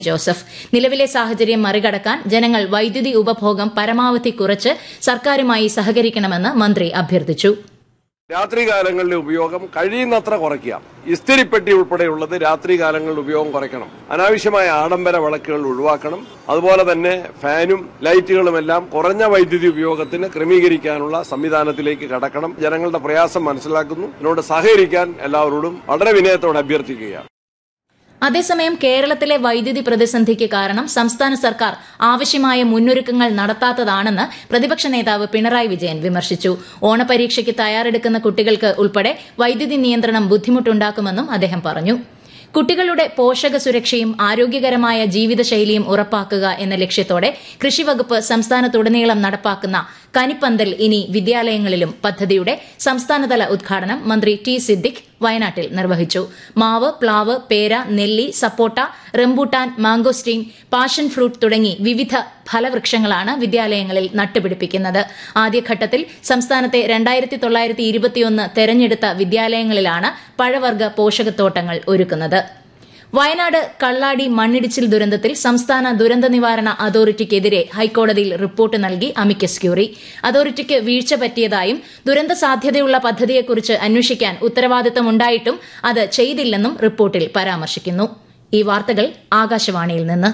Joseph നിലവിലെ സാഹചര്യം മറികടക്കാൻ ജനങ്ങൾ വൈദ്യുതി ഉപഭോഗം പരമാവധി കുറച്ച് സർക്കാരുമായി സഹകരിക്കണമെന്ന് മന്ത്രി അഭ്യർത്ഥിച്ചു രാത്രികാലങ്ങളിലെ ഉപയോഗം കഴിയുന്നത്ര കുറയ്ക്കുക ഇസ്തിരിപ്പെട്ടി ഉൾപ്പെടെയുള്ളത് രാത്രികാലങ്ങളുടെ ഉപയോഗം കുറയ്ക്കണം അനാവശ്യമായ ആഡംബര വിളക്കുകൾ ഒഴിവാക്കണം അതുപോലെ തന്നെ ഫാനും ലൈറ്റുകളും എല്ലാം കുറഞ്ഞ വൈദ്യുതി ഉപയോഗത്തിന് ക്രമീകരിക്കാനുള്ള സംവിധാനത്തിലേക്ക് കടക്കണം ജനങ്ങളുടെ പ്രയാസം മനസ്സിലാക്കുന്നു ഇതിനോട് സഹകരിക്കാൻ എല്ലാവരോടും വളരെ വിനയത്തോടെ അഭ്യർത്ഥിക്കുകയാണ് അതേസമയം കേരളത്തിലെ വൈദ്യുതി പ്രതിസന്ധിക്ക് കാരണം സംസ്ഥാന സർക്കാർ ആവശ്യമായ മുന്നൊരുക്കങ്ങൾ നടത്താത്തതാണെന്ന് പ്രതിപക്ഷ നേതാവ് പിണറായി വിജയൻ വിമർശിച്ചു ഓണപരീക്ഷയ്ക്ക് തയ്യാറെടുക്കുന്ന കുട്ടികൾക്ക് ഉൾപ്പെടെ വൈദ്യുതി നിയന്ത്രണം ബുദ്ധിമുട്ടുണ്ടാക്കുമെന്നും അദ്ദേഹം പറഞ്ഞു കുട്ടികളുടെ പോഷക സുരക്ഷയും ആരോഗ്യകരമായ ജീവിതശൈലിയും ഉറപ്പാക്കുക എന്ന ലക്ഷ്യത്തോടെ കൃഷിവകുപ്പ് സംസ്ഥാനത്തുടനീളം നടപ്പാക്കുന്ന കനിപ്പന്തൽ ഇനി വിദ്യാലയങ്ങളിലും പദ്ധതിയുടെ സംസ്ഥാനതല ഉദ്ഘാടനം മന്ത്രി ടി സിദ്ദിഖ് വയനാട്ടിൽ നിർവഹിച്ചു മാവ് പ്ലാവ് പേര നെല്ലി സപ്പോട്ട റംബൂട്ടാൻ മാംഗോസ്റ്റീൻ പാഷൻ ഫ്രൂട്ട് തുടങ്ങി വിവിധ ഫലവൃക്ഷങ്ങളാണ് വിദ്യാലയങ്ങളിൽ നട്ടുപിടിപ്പിക്കുന്നത് ആദ്യഘട്ടത്തിൽ സംസ്ഥാനത്തെ രണ്ടായിരത്തി തൊള്ളായിരത്തി ഇരുപത്തിയൊന്ന് തെരഞ്ഞെടുത്ത വിദ്യാലയങ്ങളിലാണ് പഴവർഗ പോഷകത്തോട്ടങ്ങൾ ഒരുക്കുന്നത് വയനാട് കള്ളാടി മണ്ണിടിച്ചിൽ ദുരന്തത്തിൽ സംസ്ഥാന ദുരന്ത നിവാരണ അതോറിറ്റിക്കെതിരെ ഹൈക്കോടതിയിൽ റിപ്പോർട്ട് നൽകി അമിക്കസ് ക്യൂറി അതോറിറ്റിക്ക് വീഴ്ച പറ്റിയതായും ദുരന്ത സാധ്യതയുള്ള പദ്ധതിയെക്കുറിച്ച് അന്വേഷിക്കാൻ ഉത്തരവാദിത്തമുണ്ടായിട്ടും അത് ചെയ്തില്ലെന്നും റിപ്പോർട്ടിൽ പരാമർശിക്കുന്നു ഈ വാർത്തകൾ ആകാശവാണിയിൽ നിന്ന്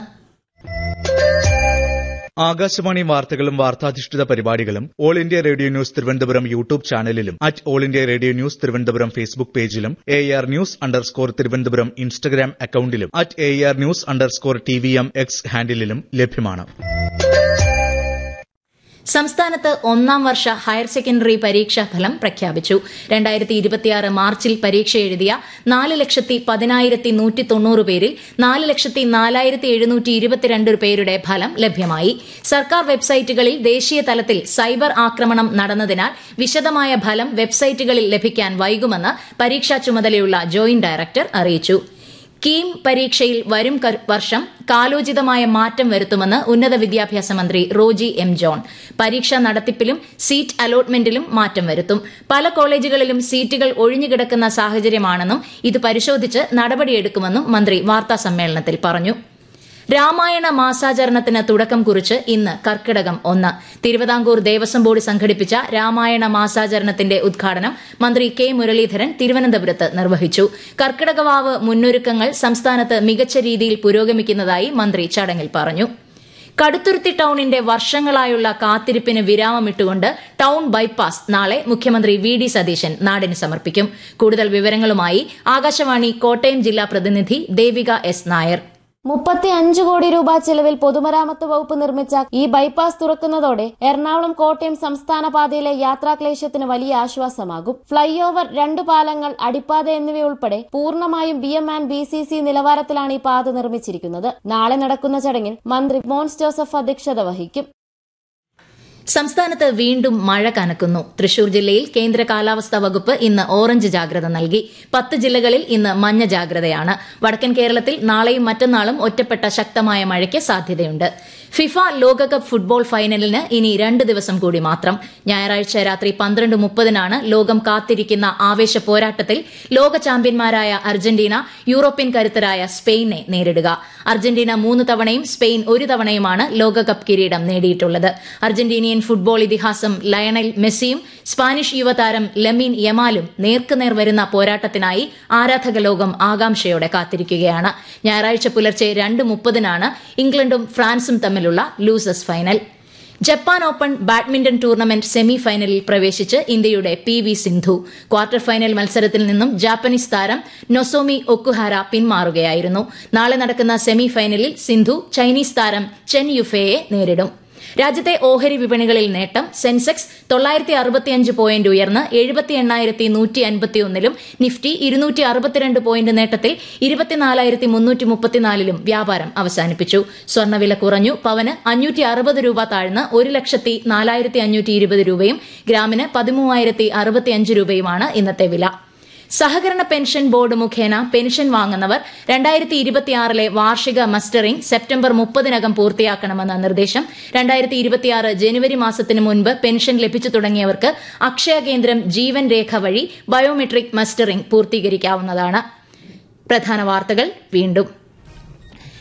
ആകാശവാണി വാർത്തകളും വാർത്താധിഷ്ഠിത പരിപാടികളും all India radio news Thiruvananthapuram YouTube ചാനലിലും at all India radio news Thiruvananthapuram Facebook പേജിലും A R news underscore Thiruvananthapuram Instagram അക്കൌണ്ടിലും at A R news underscore T V M X ഹാൻഡിലും ലഭ്യമാണ് സംസ്ഥാനത്ത് ഒന്നാം വർഷ ഹയർ സെക്കൻഡറി പരീക്ഷാ ഫലം പ്രഖ്യാപിച്ചു രണ്ടായിരത്തി ഇരുപത്തിയാറ് മാർച്ചിൽ പരീക്ഷ എഴുതിയ നാല് ലക്ഷത്തി പതിനായിരത്തി നൂറ്റി തൊണ്ണൂറ് പേരിൽ നാല് ലക്ഷത്തി നാലായിരത്തി എഴുന്നൂറ്റി ഇരുപത്തിരണ്ട് പേരുടെ ഫലം ലഭ്യമായി സർക്കാർ വെബ്സൈറ്റുകളിൽ ദേശീയ തലത്തിൽ സൈബർ ആക്രമണം നടന്നതിനാൽ വിശദമായ ഫലം വെബ്സൈറ്റുകളിൽ ലഭിക്കാൻ വൈകുമെന്ന് പരീക്ഷാ ചുമതലയുള്ള ജോയിന്റ് ഡയറക്ടർ അറിയിച്ചു കീം പരീക്ഷയിൽ വരും വർഷം കാലോചിതമായ മാറ്റം വരുത്തുമെന്ന് ഉന്നത വിദ്യാഭ്യാസ മന്ത്രി റോജി എം ജോൺ പരീക്ഷാ നടത്തിപ്പിലും സീറ്റ് അലോട്ട്മെന്റിലും മാറ്റം വരുത്തും പല കോളേജുകളിലും സീറ്റുകൾ ഒഴിഞ്ഞുകിടക്കുന്ന സാഹചര്യമാണെന്നും ഇത് പരിശോധിച്ച് നടപടിയെടുക്കുമെന്നും മന്ത്രി വാർത്താസമ്മേളനത്തിൽ പറഞ്ഞു രാമായണ മാസാചരണത്തിന് തുടക്കം കുറിച്ച് ഇന്ന് കർക്കിടകം ഒന്ന് തിരുവിതാംകൂർ ദേവസ്വം ബോർഡ് സംഘടിപ്പിച്ച രാമായണ മാസാചരണത്തിന്റെ ഉദ്ഘാടനം മന്ത്രി കെ മുരളീധരൻ തിരുവനന്തപുരത്ത് നിർവഹിച്ചു കർക്കിടകവാവ് മുന്നൊരുക്കങ്ങൾ സംസ്ഥാനത്ത് മികച്ച രീതിയിൽ പുരോഗമിക്കുന്നതായി മന്ത്രി ചടങ്ങിൽ പറഞ്ഞു കടുത്തുരുത്തി ടൌണിന്റെ വർഷങ്ങളായുള്ള കാത്തിരിപ്പിന് വിരാമമിട്ടുകൊണ്ട് ടൌൺ ബൈപ്പാസ് നാളെ മുഖ്യമന്ത്രി വി ഡി സതീശൻ നാടിന് സമർപ്പിക്കും കൂടുതൽ വിവരങ്ങളുമായി ആകാശവാണി കോട്ടയം ജില്ലാ പ്രതിനിധി ദേവിക എസ് നായർ മുപ്പത്തി അഞ്ച് കോടി രൂപ ചെലവിൽ പൊതുമരാമത്ത് വകുപ്പ് നിർമ്മിച്ച ഈ ബൈപ്പാസ് തുറക്കുന്നതോടെ എറണാകുളം കോട്ടയം സംസ്ഥാന പാതയിലെ യാത്രാക്ലേശത്തിന് വലിയ ആശ്വാസമാകും ഫ്ളൈ ഓവർ രണ്ടു പാലങ്ങൾ അടിപ്പാത എന്നിവയുൾപ്പെടെ പൂർണ്ണമായും B M and B C C നിലവാരത്തിലാണ് ഈ പാത നിർമ്മിച്ചിരിക്കുന്നത് നാളെ നടക്കുന്ന ചടങ്ങിൽ മന്ത്രി മോൻസ് ജോസഫ് അധ്യക്ഷത വഹിക്കും സംസ്ഥാനത്ത് വീണ്ടും മഴ കനക്കുന്നു തൃശൂർ ജില്ലയിൽ കേന്ദ്ര കാലാവസ്ഥാ വകുപ്പ് ഇന്ന് ഓറഞ്ച് ജാഗ്രത നൽകി പത്ത് ജില്ലകളിൽ ഇന്ന് മഞ്ഞ ജാഗ്രതയാണ് വടക്കൻ കേരളത്തിൽ നാളെയും മറ്റന്നാളും ഒറ്റപ്പെട്ട ശക്തമായ മഴയ്ക്ക് സാധ്യതയുണ്ട് ഫിഫ ലോകകപ്പ് ഫുട്ബോൾ ഫൈനലിന് ഇനി രണ്ട് ദിവസം കൂടി മാത്രം ഞായറാഴ്ച രാത്രി പന്ത്രണ്ട് മുപ്പതിനാണ് ലോകം കാത്തിരിക്കുന്ന ആവേശ പോരാട്ടത്തിൽ ലോക ചാമ്പ്യന്മാരായ അർജന്റീന യൂറോപ്യൻ കരുത്തരായ സ്പെയിനെ നേരിടുക അർജന്റീന മൂന്ന് തവണയും സ്പെയിൻ ഒരു തവണയുമാണ് ലോകകപ്പ് കിരീടം നേടിയിട്ടുള്ളത് അർജന്റീനിയൻ ഫുട്ബോൾ ഇതിഹാസം ലയണൽ മെസ്സിയും സ്പാനിഷ് യുവതാരം ലമീൻ യമാലും നേർക്കുനേർ വരുന്ന പോരാട്ടത്തിനായി ആരാധക ലോകം ആകാംക്ഷയോടെ കാത്തിരിക്കുകയാണ് ഞായറാഴ്ച പുലർച്ചെ രണ്ട് മുപ്പതിനാണ് ഇംഗ്ലണ്ടും ഫ്രാൻസും തമ്മിലുള്ള losers final Japan open badminton tournament semi ഫൈനലിൽ പ്രവേശിച്ച് ഇന്ത്യയുടെ P V Sindhu quarter final മത്സരത്തിൽ നിന്നും ജാപ്പനീസ് താരം നൊസോമി ഒക്കുഹാര പിന്മാറുകയായിരുന്നു നാളെ നടക്കുന്ന സെമി ഫൈനലിൽ സിന്ധു ചൈനീസ് താരം ചെൻ യുഫെയെ നേരിടും രാജ്യത്തെ ഓഹരി വിപണികളിൽ നേട്ടം സെൻസെക്സ് തൊള്ളായിരത്തി അറുപത്തിയഞ്ച് പോയിന്റ് ഉയർന്ന് എഴുപത്തി എണ്ണായിരത്തി നൂറ്റി അൻപത്തിയൊന്നിലും നിഫ്റ്റി ഇരുന്നൂറ്റി അറുപത്തിരണ്ട് പോയിന്റ് നേട്ടത്തിൽ ഇരുപത്തിനാലായിരത്തി മുന്നൂറ്റി മുപ്പത്തിനാലിലും വ്യാപാരം അവസാനിപ്പിച്ചു സ്വർണ്ണവില കുറഞ്ഞു പവന് അഞ്ഞൂറ്റി അറുപത് രൂപ താഴ്ന്ന് ഒരു ലക്ഷത്തി നാലായിരത്തി അഞ്ഞൂറ്റി ഇരുപത് രൂപയും ഗ്രാമിന് പതിമൂവായിരത്തി അറുപത്തിയഞ്ച് രൂപയുമാണ് ഇന്നത്തെ വില സഹകരണ പെൻഷൻ ബോർഡ് മുഖേന പെൻഷൻ വാങ്ങുന്നവർ രണ്ടായിരത്തി ഇരുപത്തിയാറിലെ വാർഷിക മസ്റ്ററിംഗ് സെപ്റ്റംബർ മുപ്പതിനകം പൂർത്തിയാക്കണമെന്ന നിർദ്ദേശം രണ്ടായിരത്തി ഇരുപത്തിയാറ് ജനുവരി മാസത്തിന് മുൻപ് പെൻഷൻ ലഭിച്ചു തുടങ്ങിയവർക്ക് അക്ഷയ കേന്ദ്രം ജീവൻ രേഖ വഴി ബയോമെട്രിക് മസ്റ്ററിംഗ് പൂർത്തീകരിക്കാവുന്നതാണ് പ്രധാന വാർത്തകൾ വീണ്ടും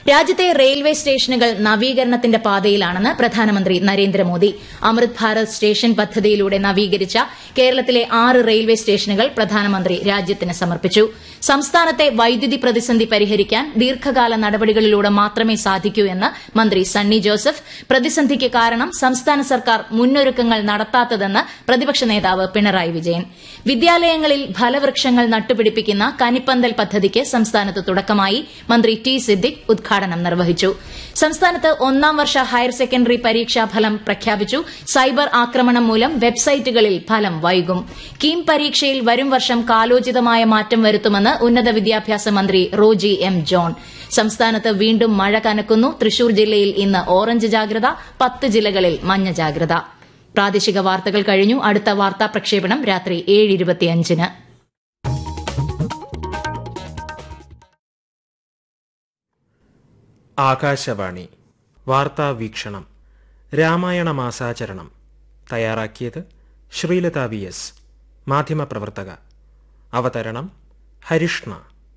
രാജ്യത്തെ റെയിൽവേ സ്റ്റേഷനുകൾ നവീകരണത്തിന്റെ പാതയിലാണെന്ന് പ്രധാനമന്ത്രി നരേന്ദ്രമോദി അമൃത് ഭാരത് സ്റ്റേഷൻ പദ്ധതിയിലൂടെ നവീകരിച്ച കേരളത്തിലെ ആറ് റെയിൽവേ സ്റ്റേഷനുകൾ പ്രധാനമന്ത്രി രാജ്യത്തിന് സമർപ്പിച്ചു സംസ്ഥാനത്തെ വൈദ്യുതി പ്രതിസന്ധി പരിഹരിക്കാൻ ദീർഘകാല നടപടികളിലൂടെ മാത്രമേ സാധിക്കൂ എന്ന് മന്ത്രി സണ്ണി ജോസഫ് പ്രതിസന്ധിക്ക് കാരണം സംസ്ഥാന സർക്കാർ മുന്നൊരുക്കങ്ങൾ നടത്താത്തതെന്ന് പ്രതിപക്ഷ നേതാവ് പിണറായി വിജയൻ വിദ്യാലയങ്ങളിൽ ഫലവൃക്ഷങ്ങൾ നട്ടുപിടിപ്പിക്കുന്ന കനിപ്പന്തൽ പദ്ധതിക്ക് സംസ്ഥാനത്ത് തുടക്കമായി മന്ത്രി ടി സിദ്ദിഖ് ഉദ്ഘാടനം നിർവഹിച്ചു സംസ്ഥാനത്ത് ഒന്നാം വർഷ ഹയർ സെക്കൻഡറി പരീക്ഷാ ഫലം പ്രഖ്യാപിച്ചു സൈബർ ആക്രമണം മൂലം വെബ്സൈറ്റുകളിൽ ഫലം വൈകും കീം പരീക്ഷയിൽ വരും വർഷം കാലോചിതമായ മാറ്റം വരുത്തുമെന്ന് ഉന്നത വിദ്യാഭ്യാസ മന്ത്രി റോജി എം ജോൺ സംസ്ഥാനത്ത് വീണ്ടും മഴ കനക്കുന്നു തൃശൂർ ജില്ലയിൽ ഇന്ന് ഓറഞ്ച് ജാഗ്രത പത്ത് ജില്ലകളിൽ മഞ്ഞ ജാഗ്രത പ്രാദേശിക വാർത്തകൾ കഴിഞ്ഞു അടുത്ത വാർത്താ പ്രക്ഷേപണം രാത്രി ഏഴ് ഇരുപത്തിയഞ്ചിന് ആകാശവാണി വാർത്താ വീക്ഷണം രാമായണ മാസാചരണം തയ്യാറാക്കിയത് ശ്രീലത വി എസ് മാധ്യമപ്രവർത്തക അവതരണം ഹരിഷ്ണ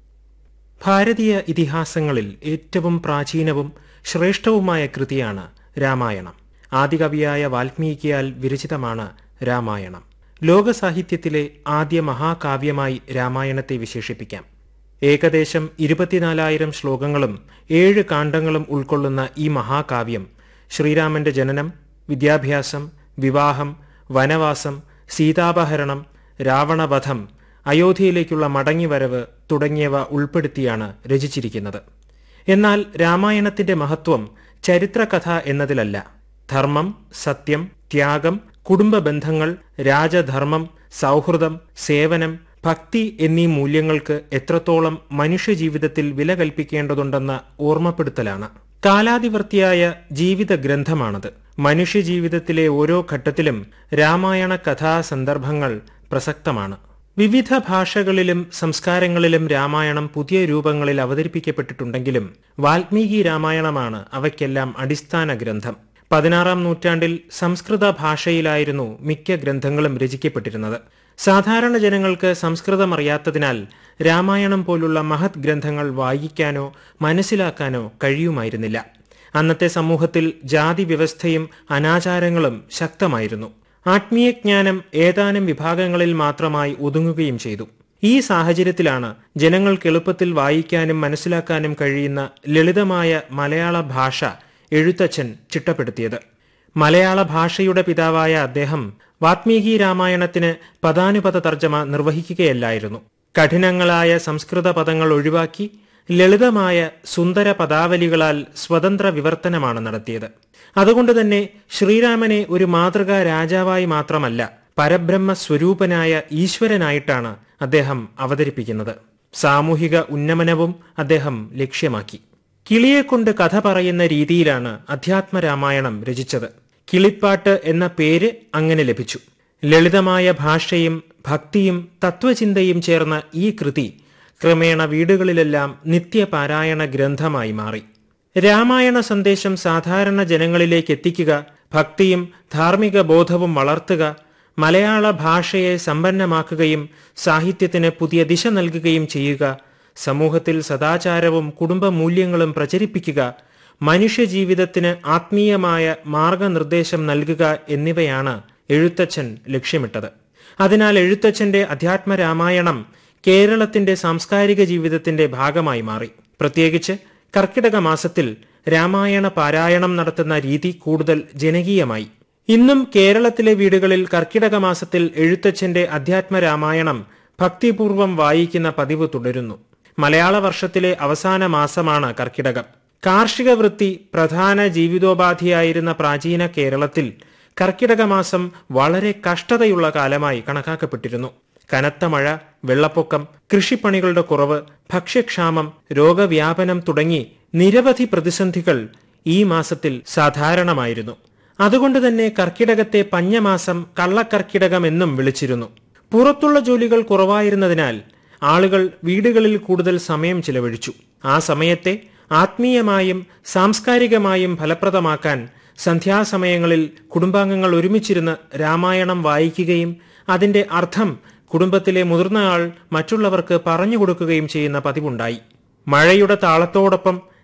ഭാരതീയ ഇതിഹാസങ്ങളിൽ ഏറ്റവും പ്രാചീനവും ശ്രേഷ്ഠവുമായ കൃതിയാണ് രാമായണം ആദികവിയായ വാൽമീകിയാൽ വിരചിതമാണ് രാമായണം ലോകസാഹിത്യത്തിലെ ആദ്യ മഹാകാവ്യമായി രാമായണത്തെ വിശേഷിപ്പിക്കാം ഏകദേശം ഇരുപത്തിനാലായിരം ശ്ലോകങ്ങളും ഏഴ് കാണ്ഡങ്ങളും ഉൾക്കൊള്ളുന്ന ഈ മഹാകാവ്യം ശ്രീരാമന്റെ ജനനം വിദ്യാഭ്യാസം വിവാഹം വനവാസം സീതാപഹരണം രാവണവധം അയോധ്യയിലേക്കുള്ള മടങ്ങിവരവ് തുടങ്ങിയവ ഉൾപ്പെടുത്തിയാണ് രചിച്ചിരിക്കുന്നത് എന്നാൽ രാമായണത്തിന്റെ മഹത്വം ചരിത്രകഥ എന്നതിലല്ല ധർമ്മം സത്യം ത്യാഗം കുടുംബ ബന്ധങ്ങൾ രാജധർമ്മം സൗഹൃദം സേവനം ഭക്തി എന്നീ മൂല്യങ്ങൾക്ക് എത്രത്തോളം മനുഷ്യജീവിതത്തിൽ വില കൽപ്പിക്കേണ്ടതുണ്ടെന്ന ഓർമ്മപ്പെടുത്തലാണ് കാലാതിവർത്തിയായ ജീവിത ഗ്രന്ഥമാണത് മനുഷ്യജീവിതത്തിലെ ഓരോ ഘട്ടത്തിലും രാമായണ കഥാ സന്ദർഭങ്ങൾ പ്രസക്തമാണ് വിവിധ ഭാഷകളിലും സംസ്കാരങ്ങളിലും രാമായണം പുതിയ രൂപങ്ങളിൽ അവതരിപ്പിക്കപ്പെട്ടിട്ടുണ്ടെങ്കിലും വാൽമീകി രാമായണമാണ് അവയ്ക്കെല്ലാം അടിസ്ഥാന ഗ്രന്ഥം പതിനാറാം നൂറ്റാണ്ടിൽ സംസ്കൃത ഭാഷയിലായിരുന്നു മിക്ക ഗ്രന്ഥങ്ങളും രചിക്കപ്പെട്ടിരുന്നത് സാധാരണ ജനങ്ങൾക്ക് സംസ്കൃതം അറിയാത്തതിനാൽ രാമായണം പോലുള്ള മഹത് ഗ്രന്ഥങ്ങൾ വായിക്കാനോ മനസ്സിലാക്കാനോ കഴിയുമായിരുന്നില്ല അന്നത്തെ സമൂഹത്തിൽ ജാതി വ്യവസ്ഥയും അനാചാരങ്ങളും ശക്തമായിരുന്നു ആത്മീയജ്ഞാനം ഏതാനും വിഭാഗങ്ങളിൽ മാത്രമായി ഒതുങ്ങുകയും ചെയ്തു ഈ സാഹചര്യത്തിലാണ് ജനങ്ങൾക്ക് എളുപ്പത്തിൽ വായിക്കാനും മനസ്സിലാക്കാനും കഴിയുന്ന ലളിതമായ മലയാള ഭാഷ എഴുത്തച്ഛൻ ചിട്ടപ്പെടുത്തിയത് മലയാള ഭാഷയുടെ പിതാവായ അദ്ദേഹം വാത്മീകി രാമായണത്തിന് പദാനുപത തർജ്ജമ നിർവഹിക്കുകയല്ലായിരുന്നു കഠിനങ്ങളായ സംസ്കൃത പദങ്ങൾ ഒഴിവാക്കി ലളിതമായ സുന്ദര പദാവലികളാൽ സ്വതന്ത്ര വിവർത്തനമാണ് നടത്തിയത് അതുകൊണ്ട് തന്നെ ശ്രീരാമനെ ഒരു മാതൃകാ രാജാവായി മാത്രമല്ല പരബ്രഹ്മ സ്വരൂപനായ ഈശ്വരനായിട്ടാണ് അദ്ദേഹം അവതരിപ്പിക്കുന്നത് സാമൂഹിക ഉന്നമനവും അദ്ദേഹം ലക്ഷ്യമാക്കി കിളിയെക്കൊണ്ട് കഥ പറയുന്ന രീതിയിലാണ് അധ്യാത്മരാമായണം രചിച്ചത് കിളിപ്പാട്ട് എന്ന പേര് അങ്ങനെ ലഭിച്ചു ലളിതമായ ഭാഷയും ഭക്തിയും തത്വചിന്തയും ചേർന്ന ഈ കൃതി ക്രമേണ വീടുകളിലെല്ലാം നിത്യപാരായണ ഗ്രന്ഥമായി മാറി രാമായണ സന്ദേശം സാധാരണ ജനങ്ങളിലേക്ക് എത്തിക്കുക ഭക്തിയും ധാർമ്മിക ബോധവും വളർത്തുക മലയാള ഭാഷയെ സമ്പന്നമാക്കുകയും സാഹിത്യത്തിന് പുതിയ ദിശ നൽകുകയും ചെയ്യുക സമൂഹത്തിൽ സദാചാരവും കുടുംബ മൂല്യങ്ങളും പ്രചരിപ്പിക്കുക മനുഷ്യജീവിതത്തിന് ആത്മീയമായ മാർഗനിർദ്ദേശം നൽകുക എന്നിവയാണ് എഴുത്തച്ഛൻ ലക്ഷ്യമിട്ടത് അതിനാൽ എഴുത്തച്ഛന്റെ അധ്യാത്മ രാമായണം കേരളത്തിന്റെ സാംസ്കാരിക ജീവിതത്തിന്റെ ഭാഗമായി മാറി പ്രത്യേകിച്ച് കർക്കിടക മാസത്തിൽ രാമായണ പാരായണം നടത്തുന്ന രീതി കൂടുതൽ ജനകീയമായി ഇന്നും കേരളത്തിലെ വീടുകളിൽ കർക്കിടക മാസത്തിൽ എഴുത്തച്ഛന്റെ അധ്യാത്മ രാമായണം ഭക്തിപൂർവം വായിക്കുന്ന പതിവ് തുടരുന്നു മലയാള വർഷത്തിലെ അവസാന മാസമാണ് കർക്കിടകം കാർഷിക വൃത്തി പ്രധാന ജീവിതോപാധിയായിരുന്ന പ്രാചീന കേരളത്തിൽ കർക്കിടക മാസം വളരെ കഷ്ടതയുള്ള കാലമായി കണക്കാക്കപ്പെട്ടിരുന്നു കനത്ത മഴ വെള്ളപ്പൊക്കം കൃഷിപ്പണികളുടെ കുറവ് ഭക്ഷ്യക്ഷാമം രോഗവ്യാപനം തുടങ്ങി നിരവധി പ്രതിസന്ധികൾ ഈ മാസത്തിൽ സാധാരണമായിരുന്നു അതുകൊണ്ട് തന്നെ കർക്കിടകത്തെ പഞ്ഞമാസം കള്ളക്കർക്കിടകം എന്നും വിളിച്ചിരുന്നു പുറത്തുള്ള ജോലികൾ കുറവായിരുന്നതിനാൽ ആളുകൾ വീടുകളിൽ കൂടുതൽ സമയം ചിലവഴിച്ചു ആ സമയത്തെ ആത്മീയമായും സാംസ്കാരികമായും ഫലപ്രദമാക്കാൻ സന്ധ്യാസമയങ്ങളിൽ കുടുംബാംഗങ്ങൾ ഒരുമിച്ചിരുന്ന് രാമായണം വായിക്കുകയും അതിന്റെ അർത്ഥം കുടുംബത്തിലെ മുതിർന്ന ആൾ മറ്റുള്ളവർക്ക് പറഞ്ഞു കൊടുക്കുകയും ചെയ്യുന്ന പതിവുണ്ടായി മഴയുടെ താളത്തോടൊപ്പം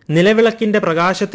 നിലവിളക്കിന്റെ പ്രകാശത്തിൽ